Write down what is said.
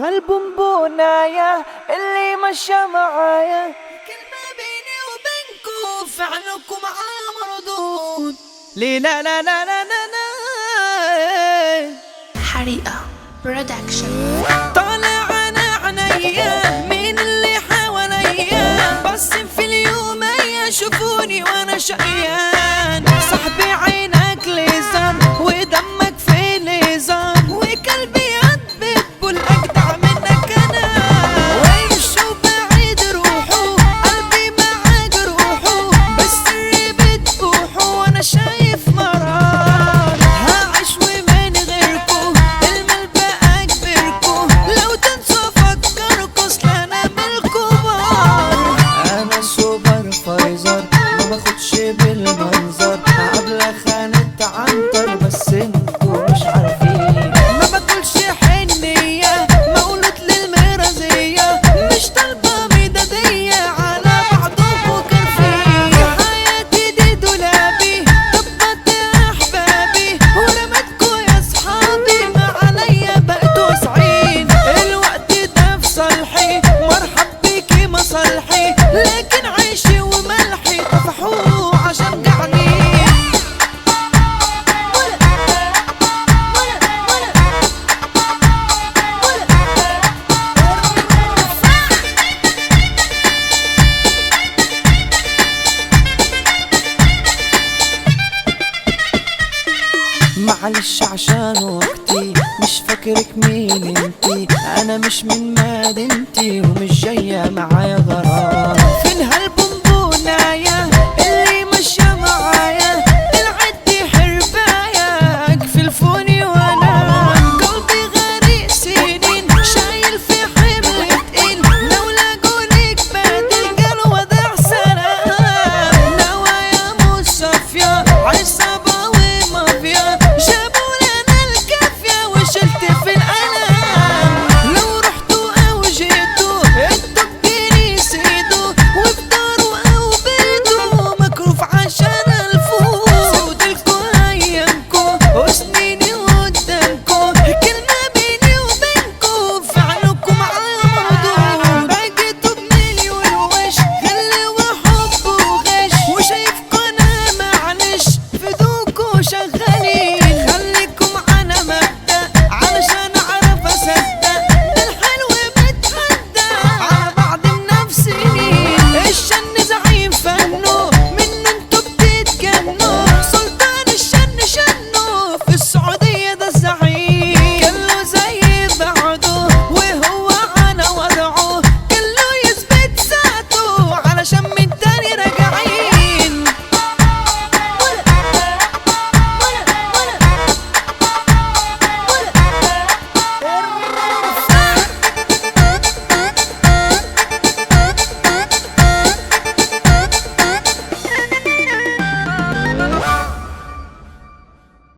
هالبونبوناية اللي مشى معايا كلمة بيني وبينكم فعلكم معاه مردود لي لا لا لا لا لا لا حريقة برودكشن طالع انا عينيا مين اللي حواليا بس في اليوم يشوفوني وانا شقيان صاحبي عينك ليزان ودمك في ليزان وقلبي يدبب والاجدع منك انا ويمشوا بعيد روحوا قلبي معاك روحوا بالسر بتبوحوا وانا شايف مرار هعيش ومن غيركو المال بقى كبركو لو تنسوا فكركوا اصل انا من الكبار انا سوبر فايزر ما باخدش بالمنظر عبلة خانت عنتر بس انتوا مش عارفين ما باكلش حنية مولود للمرازية مش طالبة ميدادية على بعضكوا كرفين حياتي دي دولابي طبت احبابي ورمتكوا يا صحابي ما عليا بقيتوا واسعين الوقت ده في صالحي مرحب بيكي مصالحي لكن عيشي وملحي طفحوه عشان جعانين معلش عشان وقتي مش فاكرك مين انتي انا مش من مدينتي ومش جاية معايا غرام فين هالبو